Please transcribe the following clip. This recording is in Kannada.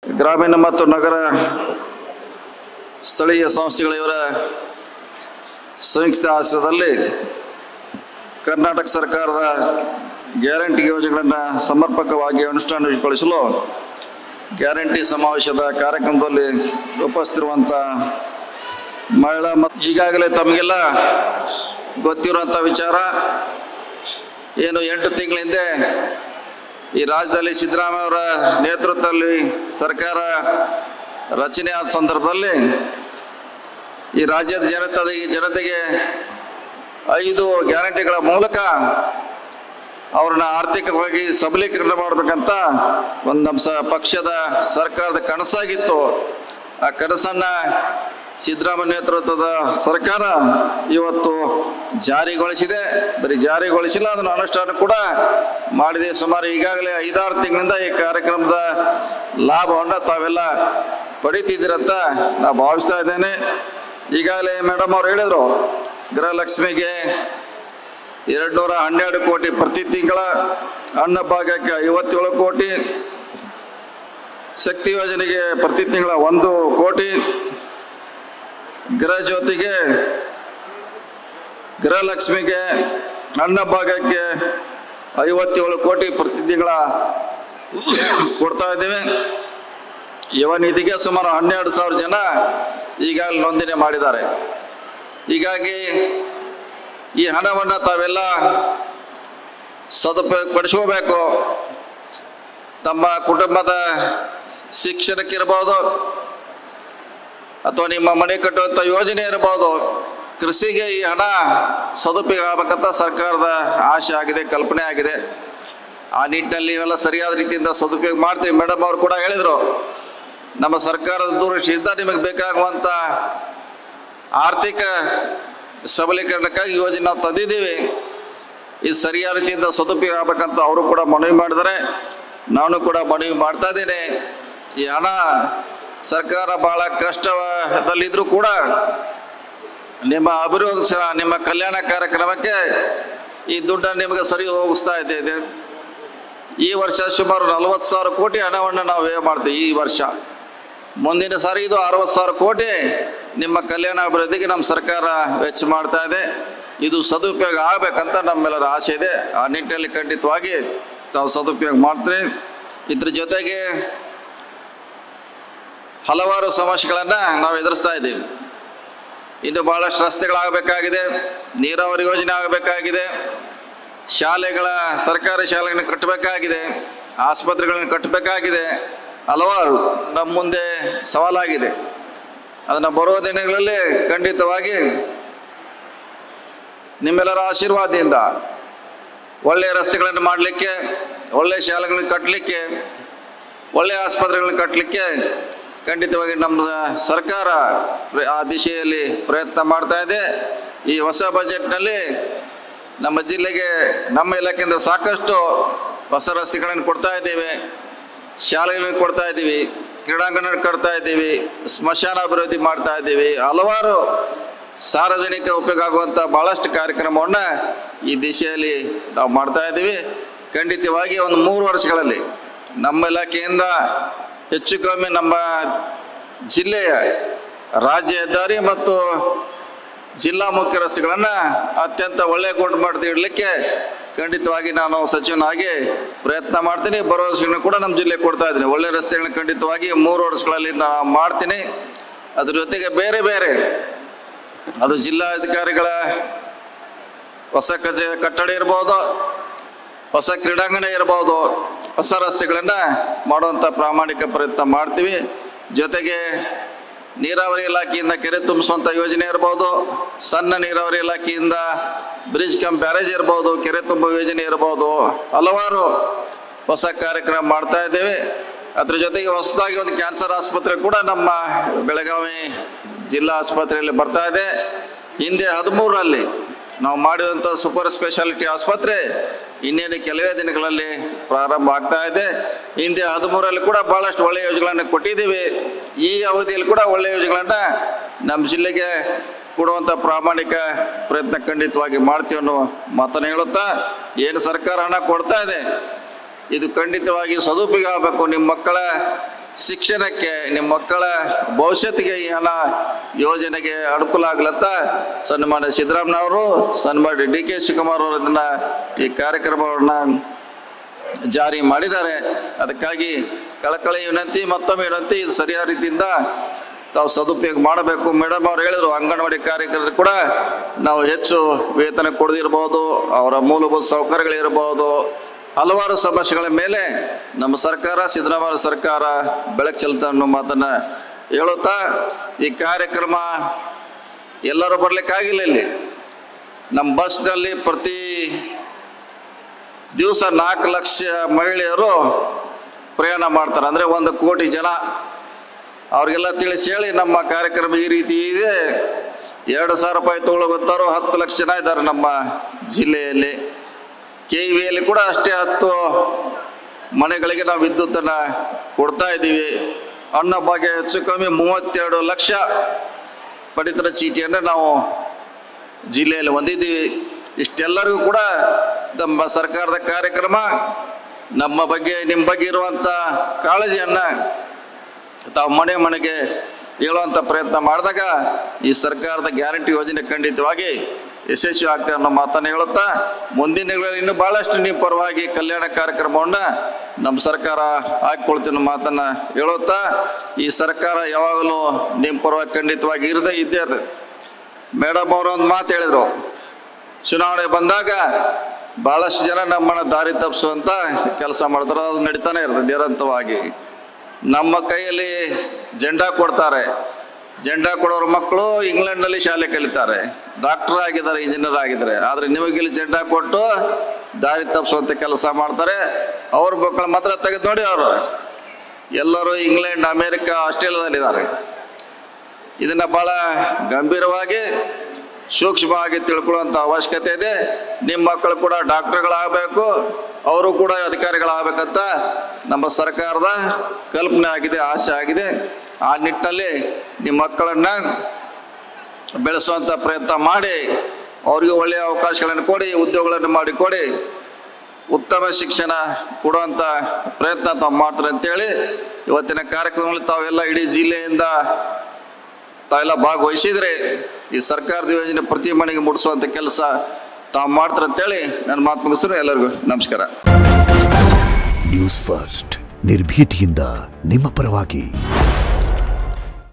ಗ್ರಾಮೀಣ ಮತ್ತು ನಗರ ಸ್ಥಳೀಯ ಸಂಸ್ಥೆಗಳ ಇವರ ಸಂಯುಕ್ತ ಆಶ್ರಯದಲ್ಲಿ ಕರ್ನಾಟಕ ಸರ್ಕಾರದ ಗ್ಯಾರಂಟಿ ಯೋಜನೆಗಳನ್ನು ಸಮರ್ಪಕವಾಗಿ ಅನುಷ್ಠಾನಗೊಳಿಸಲು ಗ್ಯಾರಂಟಿ ಸಮಾವೇಶದ ಕಾರ್ಯಕ್ರಮದಲ್ಲಿ ಉಪಸ್ಥಿತಿರುವಂಥ ಮಹಿಳಾ ಮತ್ತು ಈಗಾಗಲೇ ತಮಗೆಲ್ಲ ಗೊತ್ತಿರುವಂಥ ವಿಚಾರ ಏನು ಎಂಟು ತಿಂಗಳ ಹಿಂದೆ ಈ ರಾಜ್ಯದಲ್ಲಿ ಸಿದ್ದರಾಮಯ್ಯ ಅವರ ನೇತೃತ್ವದಲ್ಲಿ ಸರ್ಕಾರ ರಚನೆ ಆದ ಸಂದರ್ಭದಲ್ಲಿ ಈ ರಾಜ್ಯದ ಜನತೆ ಜನತೆಗೆ ಐದು ಗ್ಯಾರಂಟಿಗಳ ಮೂಲಕ ಅವ್ರನ್ನ ಆರ್ಥಿಕವಾಗಿ ಸಬಲೀಕರಣ ಮಾಡಬೇಕಂತ ಒಂದು ನಮ್ಮ ಸ ಪಕ್ಷದ ಸರ್ಕಾರದ ಕನಸಾಗಿತ್ತು ಆ ಕನಸನ್ನ ಸಿದ್ದರಾಮಯ್ಯ ನೇತೃತ್ವದ ಸರ್ಕಾರ ಇವತ್ತು ಜಾರಿಗೊಳಿಸಿದೆ ಬರೀ ಜಾರಿಗೊಳಿಸಿಲ್ಲ ಅದನ್ನು ಅನುಷ್ಠಾನ ಕೂಡ ಮಾಡಿದೆ ಸುಮಾರು ಈಗಾಗಲೇ ಐದಾರು ತಿಂಗಳಿಂದ ಈ ಕಾರ್ಯಕ್ರಮದ ಲಾಭವನ್ನು ತಾವೆಲ್ಲ ಪಡಿತಿದ್ದೀರಂತ ನಾ ಭಾವಿಸ್ತಾ ಇದ್ದೇನೆ ಈಗಾಗಲೇ ಮೇಡಮ್ ಅವ್ರು ಹೇಳಿದರು ಗೃಹಲಕ್ಷ್ಮಿಗೆ ಎರಡು ನೂರ ಹನ್ನೆರಡು ಕೋಟಿ ಪ್ರತಿ ತಿಂಗಳ ಅನ್ನ ಭಾಗ್ಯಕ್ಕೆ ಐವತ್ತೇಳು ಕೋಟಿ ಶಕ್ತಿ ಯೋಜನೆಗೆ ಪ್ರತಿ ತಿಂಗಳ ಒಂದು ಕೋಟಿ ಗೃಹ ಜ್ಯೋತಿಗೆ ಗೃಹಲಕ್ಷ್ಮಿಗೆ ಅನ್ನ ಭಾಗ್ಯಕ್ಕೆ ಐವತ್ತೇಳು ಕೋಟಿ ಪ್ರತಿ ತಿಂಗಳ ಕೊಡ್ತಾ ಇದ್ದೀವಿ ಯುವ ನಿಧಿಗೆ ಸುಮಾರು ಹನ್ನೆರಡು ಸಾವಿರ ಜನ ಈಗಾಗಲೇ ನೋಂದಣಿ ಮಾಡಿದ್ದಾರೆ ಹೀಗಾಗಿ ಈ ಹಣವನ್ನು ತಾವೆಲ್ಲ ಸದುಪಯೋಗ ಪಡಿಸ್ಕೋಬೇಕು ತಮ್ಮ ಕುಟುಂಬದ ಶಿಕ್ಷಣಕ್ಕಿರ್ಬೋದು ಅಥವಾ ನಿಮ್ಮ ಮನೆ ಕಟ್ಟುವಂಥ ಯೋಜನೆ ಇರ್ಬೋದು ಕೃಷಿಗೆ ಈ ಹಣ ಸದುಪಯೋಗ ಆಗಬೇಕಂತ ಸರ್ಕಾರದ ಆಶೆ ಆಗಿದೆ ಕಲ್ಪನೆ ಆಗಿದೆ ಆ ನಿಟ್ಟಿನಲ್ಲಿ ಇವೆಲ್ಲ ಸರಿಯಾದ ರೀತಿಯಿಂದ ಸದುಪಯೋಗ ಮಾಡ್ತೀವಿ ಮೇಡಮ್ ಅವರು ಕೂಡ ಹೇಳಿದರು ನಮ್ಮ ಸರ್ಕಾರದ ದೂರದೃಷ್ಟಿಯಿಂದ ನಿಮಗೆ ಬೇಕಾಗುವಂಥ ಆರ್ಥಿಕ ಸಬಲೀಕರಣಕ್ಕಾಗಿ ಯೋಜನೆ ನಾವು ತಂದಿದ್ದೀವಿ ಇದು ಸರಿಯಾದ ರೀತಿಯಿಂದ ಸದುಪಯೋಗ ಆಗ್ಬೇಕಂತ ಅವರು ಕೂಡ ಮನವಿ ಮಾಡಿದ್ದಾರೆ ನಾನು ಕೂಡ ಮನವಿ ಮಾಡ್ತಾ ಇದ್ದೇನೆ ಈ ಹಣ ಸರ್ಕಾರ ಬಹಳ ಕಷ್ಟದಲ್ಲಿದ್ದರೂ ಕೂಡ ನಿಮ್ಮ ಅಭಿವೃದ್ಧಿ ಸ- ನಿಮ್ಮ ಕಲ್ಯಾಣ ಕಾರ್ಯಕ್ರಮಕ್ಕೆ ಈ ದುಡ್ಡನ್ನು ನಿಮಗೆ ಸರಿ ಹೋಗಿಸ್ತಾ ಇದ್ದೇವೆ ಈ ವರ್ಷ ಸುಮಾರು ನಲವತ್ತು ಸಾವಿರ ಕೋಟಿ ಹಣವನ್ನು ನಾವು ವ್ಯಯ ಮಾಡ್ತೀವಿ ಈ ವರ್ಷ ಮುಂದಿನ ಸಾರಿ ಇದು ಅರವತ್ತು ಸಾವಿರ ಕೋಟಿ ನಿಮ್ಮ ಕಲ್ಯಾಣ ಅಭಿವೃದ್ಧಿಗೆ ನಮ್ಮ ಸರ್ಕಾರ ವೆಚ್ಚ ಮಾಡ್ತಾ ಇದೆ ಇದು ಸದುಪಯೋಗ ಆಗಬೇಕಂತ ನಮ್ಮೆಲ್ಲರ ಆಸೆ ಇದೆ ಆ ನಿಟ್ಟಿನಲ್ಲಿ ಖಂಡಿತವಾಗಿ ತಾವು ಸದುಪಯೋಗ ಮಾಡ್ತೀರಿ ಇದ್ರ ಜೊತೆಗೆ ಹಲವಾರು ಸಮಸ್ಯೆಗಳನ್ನು ನಾವು ಎದುರಿಸ್ತಾ ಇದ್ದೀವಿ ಇನ್ನು ಭಾಳಷ್ಟು ರಸ್ತೆಗಳಾಗಬೇಕಾಗಿದೆ ನೀರಾವರಿ ಯೋಜನೆ ಆಗಬೇಕಾಗಿದೆ ಶಾಲೆಗಳ ಸರ್ಕಾರಿ ಶಾಲೆಗಳನ್ನು ಕಟ್ಟಬೇಕಾಗಿದೆ ಆಸ್ಪತ್ರೆಗಳನ್ನು ಕಟ್ಟಬೇಕಾಗಿದೆ ಹಲವಾರು ನಮ್ಮ ಮುಂದೆ ಸವಾಲಾಗಿದೆ ಅದನ್ನು ಬರುವ ದಿನಗಳಲ್ಲಿ ಖಂಡಿತವಾಗಿ ನಿಮ್ಮೆಲ್ಲರ ಆಶೀರ್ವಾದದಿಂದ ಒಳ್ಳೆಯ ರಸ್ತೆಗಳನ್ನು ಮಾಡಲಿಕ್ಕೆ ಒಳ್ಳೆಯ ಶಾಲೆಗಳನ್ನು ಕಟ್ಟಲಿಕ್ಕೆ ಒಳ್ಳೆಯ ಆಸ್ಪತ್ರೆಗಳನ್ನು ಕಟ್ಟಲಿಕ್ಕೆ ಖಂಡಿತವಾಗಿ ನಮ್ಮ ಸರ್ಕಾರ ಪ್ರ- ಆ ದಿಶೆಯಲ್ಲಿ ಪ್ರಯತ್ನ ಮಾಡ್ತಾ ಇದೆ ಈ ಹೊಸ ಬಜೆಟ್ನಲ್ಲಿ ನಮ್ಮ ಜಿಲ್ಲೆಗೆ ನಮ್ಮ ಇಲಾಖೆಯಿಂದ ಸಾಕಷ್ಟು ಹೊಸ ರಸ್ತೆಗಳನ್ನು ಕೊಡ್ತಾ ಇದ್ದೇವೆ ಶಾಲೆಗಳನ್ನು ಕೊಡ್ತಾ ಇದ್ದೀವಿ ಕ್ರೀಡಾಂಗಣ ಕಟ್ತಾ ಇದ್ದೀವಿ ಸ್ಮಶಾನ ಅಭಿವೃದ್ಧಿ ಮಾಡ್ತಾ ಇದ್ದೀವಿ ಹಲವಾರು ಸಾರ್ವಜನಿಕ ಉಪಯೋಗ ಆಗುವಂಥ ಭಾಳಷ್ಟು ಕಾರ್ಯಕ್ರಮವನ್ನು ಈ ದಿಶೆಯಲ್ಲಿ ನಾವು ಮಾಡ್ತಾ ಇದ್ದೀವಿ ಖಂಡಿತವಾಗಿ ಒಂದು ಮೂರು ವರ್ಷಗಳಲ್ಲಿ ನಮ್ಮ ಇಲಾಖೆಯಿಂದ ಹೆಚ್ಚು ಕಮ್ಮಿ ನಮ್ಮ ಜಿಲ್ಲೆಯ ರಾಜ್ಯ ಹೆದ್ದಾರಿ ಮತ್ತು ಜಿಲ್ಲಾ ಮುಖ್ಯ ರಸ್ತೆಗಳನ್ನು ಅತ್ಯಂತ ಒಳ್ಳೆಯ ಗುಣಮಟ್ಟದ ಇಡಲಿಕ್ಕೆ ಖಂಡಿತವಾಗಿ ನಾನು ಸಚಿವನಾಗಿ ಪ್ರಯತ್ನ ಮಾಡ್ತೀನಿ ಬರೋ ವರ್ಷಗಳನ್ನು ಕೂಡ ನಮ್ಮ ಜಿಲ್ಲೆಗೆ ಕೊಡ್ತಾ ಇದ್ದೀನಿ ಒಳ್ಳೆ ರಸ್ತೆಗಳನ್ನ ಖಂಡಿತವಾಗಿ ಮೂರು ವರ್ಷಗಳಲ್ಲಿ ನಾನು ಮಾಡ್ತೀನಿ ಅದ್ರ ಜೊತೆಗೆ ಬೇರೆ ಬೇರೆ ಅದು ಜಿಲ್ಲಾಧಿಕಾರಿಗಳ ಹೊಸ ಕಚೇ ಕಟ್ಟಡ ಇರ್ಬೋದು ಹೊಸ ಕ್ರೀಡಾಂಗಣ ಇರ್ಬೋದು ಹೊಸ ರಸ್ತೆಗಳನ್ನು ಮಾಡುವಂಥ ಪ್ರಾಮಾಣಿಕ ಪ್ರಯತ್ನ ಮಾಡ್ತೀವಿ ಜೊತೆಗೆ ನೀರಾವರಿ ಇಲಾಖೆಯಿಂದ ಕೆರೆ ತುಂಬಿಸುವಂಥ ಯೋಜನೆ ಇರ್ಬೋದು ಸಣ್ಣ ನೀರಾವರಿ ಇಲಾಖೆಯಿಂದ ಬ್ರಿಡ್ಜ್ ಕಮ್ ಬ್ಯಾರೇಜ್ ಇರ್ಬೋದು ಕೆರೆ ತುಂಬುವ ಯೋಜನೆ ಇರ್ಬೋದು ಹಲವಾರು ಹೊಸ ಕಾರ್ಯಕ್ರಮ ಮಾಡ್ತಾ ಇದ್ದೇವೆ ಅದ್ರ ಜೊತೆಗೆ ಹೊಸದಾಗಿ ಒಂದು ಕ್ಯಾನ್ಸರ್ ಆಸ್ಪತ್ರೆ ಕೂಡ ನಮ್ಮ ಬೆಳಗಾವಿ ಜಿಲ್ಲಾ ಆಸ್ಪತ್ರೆಯಲ್ಲಿ ಬರ್ತಾ ಇದೆ ಹಿಂದೆ ಹದಿಮೂರರಲ್ಲಿ ನಾವು ಮಾಡಿದಂಥ ಸೂಪರ್ ಸ್ಪೆಷಾಲಿಟಿ ಆಸ್ಪತ್ರೆ ಇನ್ನೇನು ಕೆಲವೇ ದಿನಗಳಲ್ಲಿ ಪ್ರಾರಂಭ ಆಗ್ತಾ ಇದೆ ಹಿಂದೆ ಹದಿಮೂರಲ್ಲಿ ಕೂಡ ಭಾಳಷ್ಟು ಒಳ್ಳೆಯ ಯೋಜನೆಗಳನ್ನು ಕೊಟ್ಟಿದ್ದೀವಿ ಈ ಅವಧಿಯಲ್ಲಿ ಕೂಡ ಒಳ್ಳೆಯ ಯೋಜನೆಗಳನ್ನು ನಮ್ಮ ಜಿಲ್ಲೆಗೆ ಕೊಡುವಂಥ ಪ್ರಾಮಾಣಿಕ ಪ್ರಯತ್ನ ಖಂಡಿತವಾಗಿ ಮಾಡ್ತೀವಿ ಅನ್ನೋ ಮಾತನ್ನು ಹೇಳುತ್ತಾ ಏನು ಸರ್ಕಾರ ಹಣ ಕೊಡ್ತಾ ಇದೆ ಇದು ಖಂಡಿತವಾಗಿ ಸದುಪಯೋಗ ಆಗಬೇಕು ನಿಮ್ಮ ಮಕ್ಕಳ ಶಿಕ್ಷಣಕ್ಕೆ ನಿಮ್ಮ ಮಕ್ಕಳ ಭವಿಷ್ಯತ್ತಿಗೆ ಈ ಹಣ ಯೋಜನೆಗೆ ಅನುಕೂಲ ಆಗ್ಲತ್ತ ಸನ್ಮಾನ್ಯ ಸಿದ್ದರಾಮಯ್ಯವರು ಸನ್ಮಾನ್ಯ ಡಿ ಕೆ ಶಿವಕುಮಾರ್ ಅವರು ಇದನ್ನ ಈ ಕಾರ್ಯಕ್ರಮವನ್ನು ಜಾರಿ ಮಾಡಿದ್ದಾರೆ ಅದಕ್ಕಾಗಿ ಕಳಕಳಿ ವಿನಂತಿ ಮತ್ತೊಮ್ಮೆ ವಿನಂತಿ ಇದು ಸರಿಯಾದ ರೀತಿಯಿಂದ ತಾವು ಸದುಪಯೋಗ ಮಾಡಬೇಕು ಮೇಡಮ್ ಅವ್ರು ಹೇಳಿದ್ರು ಅಂಗನವಾಡಿ ಕಾರ್ಯಕರ್ತರು ಕೂಡ ನಾವು ಹೆಚ್ಚು ವೇತನ ಕೊಡದಿರ್ಬೋದು ಅವರ ಮೂಲಭೂತ ಸೌಕರ್ಯಗಳಿರ್ಬೋದು ಹಲವಾರು ಸಮಸ್ಯೆಗಳ ಮೇಲೆ ನಮ್ಮ ಸರ್ಕಾರ ಸಿದ್ದರಾಮಯ್ಯ ಸರ್ಕಾರ ಬೆಳಕು ಚೆಲ್ತಾ ಅನ್ನೋ ಮಾತನ್ನ ಹೇಳುತ್ತಾ ಈ ಕಾರ್ಯಕ್ರಮ ಎಲ್ಲರೂ ಬರ್ಲಿಕ್ಕಾಗಿಲ್ಲ ಇಲ್ಲಿ ನಮ್ಮ ಬಸ್ನಲ್ಲಿ ಪ್ರತಿ ದಿವಸ ನಾಲ್ಕು ಲಕ್ಷ ಮಹಿಳೆಯರು ಪ್ರಯಾಣ ಮಾಡ್ತಾರೆ ಅಂದರೆ ಒಂದು ಕೋಟಿ ಜನ ಅವ್ರಿಗೆಲ್ಲ ತಿಳಿಸಿ ಹೇಳಿ ನಮ್ಮ ಕಾರ್ಯಕ್ರಮ ಈ ರೀತಿ ಇದೆ ಎರಡು ಸಾವಿರ ರೂಪಾಯಿ ತಗೊಳ್ಳೋಗುತ್ತಾರೋ ಹತ್ತು ಲಕ್ಷ ಜನ ಇದ್ದಾರೆ ನಮ್ಮ ಜಿಲ್ಲೆಯಲ್ಲಿ ಕೆ ವಿಯಲ್ಲಿ ಕೂಡ ಅಷ್ಟೇ ಹತ್ತು ಮನೆಗಳಿಗೆ ನಾವು ವಿದ್ಯುತ್ತನ್ನು ಕೊಡ್ತಾ ಇದ್ದೀವಿ ಅನ್ನ ಭಾಗ್ಯ ಹೆಚ್ಚು ಕಮ್ಮಿ ಮೂವತ್ತೆರಡು ಲಕ್ಷ ಪಡಿತರ ಚೀಟಿಯನ್ನು ನಾವು ಜಿಲ್ಲೆಯಲ್ಲಿ ಹೊಂದಿದ್ದೀವಿ ಇಷ್ಟೆಲ್ಲರಿಗೂ ಕೂಡ ನಮ್ಮ ಸರ್ಕಾರದ ಕಾರ್ಯಕ್ರಮ ನಮ್ಮ ಬಗ್ಗೆ ನಿಮ್ಮ ಬಗ್ಗೆ ಇರುವಂಥ ಕಾಳಜಿಯನ್ನು ತಾವು ಮನೆ ಮನೆಗೆ ಹೇಳುವಂಥ ಪ್ರಯತ್ನ ಮಾಡಿದಾಗ ಈ ಸರ್ಕಾರದ ಗ್ಯಾರಂಟಿ ಯೋಜನೆ ಖಂಡಿತವಾಗಿ ಯಶಸ್ವಿ ಆಗ್ತದೆ ಅನ್ನೋ ಮಾತನ್ನು ಹೇಳುತ್ತಾ ಮುಂದಿನ ದಿನಗಳಲ್ಲಿ ಇನ್ನೂ ಭಾಳಷ್ಟು ನಿಮ್ಮ ಪರವಾಗಿ ಕಲ್ಯಾಣ ಕಾರ್ಯಕ್ರಮವನ್ನು ನಮ್ಮ ಸರ್ಕಾರ ಹಾಕಿಕೊಳ್ತೀನಿ ಅನ್ನೋ ಮಾತನ್ನು ಹೇಳುತ್ತಾ ಈ ಸರ್ಕಾರ ಯಾವಾಗಲೂ ನಿಮ್ಮ ಪರವಾಗಿ ಖಂಡಿತವಾಗಿ ಇರದೇ ಇದ್ದೇ ಇರ್ತದೆ ಮೇಡಮ್ ಅವರು ಒಂದು ಮಾತು ಹೇಳಿದರು ಚುನಾವಣೆ ಬಂದಾಗ ಭಾಳಷ್ಟು ಜನ ನಮ್ಮನ್ನು ದಾರಿ ತಪ್ಪಿಸುವಂಥ ಕೆಲಸ ಮಾಡ್ತಾರೆ ಅದು ನಡೀತಾನೆ ಇರ್ತದೆ ನಿರಂತರವಾಗಿ ನಮ್ಮ ಕೈಯಲ್ಲಿ ಜೆಂಡಾ ಕೊಡ್ತಾರೆ ಜೆಂಡಾ ಕೊಡೋರ ಮಕ್ಕಳು ಇಂಗ್ಲೆಂಡ್ನಲ್ಲಿ ಶಾಲೆ ಕಲಿತಾರೆ ಡಾಕ್ಟರ್ ಆಗಿದ್ದಾರೆ ಇಂಜಿನಿಯರ್ ಆಗಿದ್ದಾರೆ ಆದರೆ ನಿಮಗಿಲ್ಲಿ ಜೆಂಡಾ ಕೊಟ್ಟು ದಾರಿ ತಪ್ಪಿಸುವಂಥ ಕೆಲಸ ಮಾಡ್ತಾರೆ ಅವ್ರ ಮಕ್ಕಳು ಮಾತ್ರ ತೆಗೆದು ನೋಡಿ ಅವರು ಎಲ್ಲರೂ ಇಂಗ್ಲೆಂಡ್ ಅಮೇರಿಕ ಆಸ್ಟ್ರೇಲಿಯಾದಲ್ಲಿದ್ದಾರೆ ಇದನ್ನ ಬಹಳ ಗಂಭೀರವಾಗಿ ಸೂಕ್ಷ್ಮವಾಗಿ ತಿಳ್ಕೊಳ್ಳುವಂಥ ಅವಶ್ಯಕತೆ ಇದೆ ನಿಮ್ಮ ಮಕ್ಕಳು ಕೂಡ ಡಾಕ್ಟರ್ಗಳಾಗಬೇಕು ಅವರು ಕೂಡ ಅಧಿಕಾರಿಗಳಾಗಬೇಕಂತ ನಮ್ಮ ಸರ್ಕಾರದ ಕಲ್ಪನೆ ಆಗಿದೆ ಆಸೆ ಆಗಿದೆ ಆ ನಿಟ್ಟಿನಲ್ಲಿ ನಿಮ್ಮ ಮಕ್ಕಳನ್ನು ಬೆಳೆಸುವಂಥ ಪ್ರಯತ್ನ ಮಾಡಿ ಅವರಿಗೆ ಒಳ್ಳೆಯ ಅವಕಾಶಗಳನ್ನು ಕೊಡಿ ಉದ್ಯೋಗಗಳನ್ನು ಮಾಡಿಕೊಡಿ ಉತ್ತಮ ಶಿಕ್ಷಣ ಕೊಡುವಂಥ ಪ್ರಯತ್ನ ತಾವು ಮಾಡ್ತಾರೆ ಅಂತೇಳಿ ಇವತ್ತಿನ ಕಾರ್ಯಕ್ರಮದಲ್ಲಿ ತಾವೆಲ್ಲ ಇಡೀ ಜಿಲ್ಲೆಯಿಂದ ತಾವೆಲ್ಲ ಭಾಗವಹಿಸಿದ್ರೆ ಈ ಸರ್ಕಾರದ ಯೋಜನೆ ಪ್ರತಿ ಮನೆಗೆ ಮುಟ್ಟಿಸುವಂಥ ಕೆಲಸ ತಾವು ಮಾಡ್ತಾರೆ ಅಂತೇಳಿ ನನ್ನ ಮಾತು ಮುಗಿಸ್ತಾರೆ ಎಲ್ಲರಿಗೂ ನಮಸ್ಕಾರ ನ್ಯೂಸ್ ಫಸ್ಟ್ ನಿರ್ಭೀತಿಯಿಂದ ನಿಮ್ಮ ಪರವಾಗಿ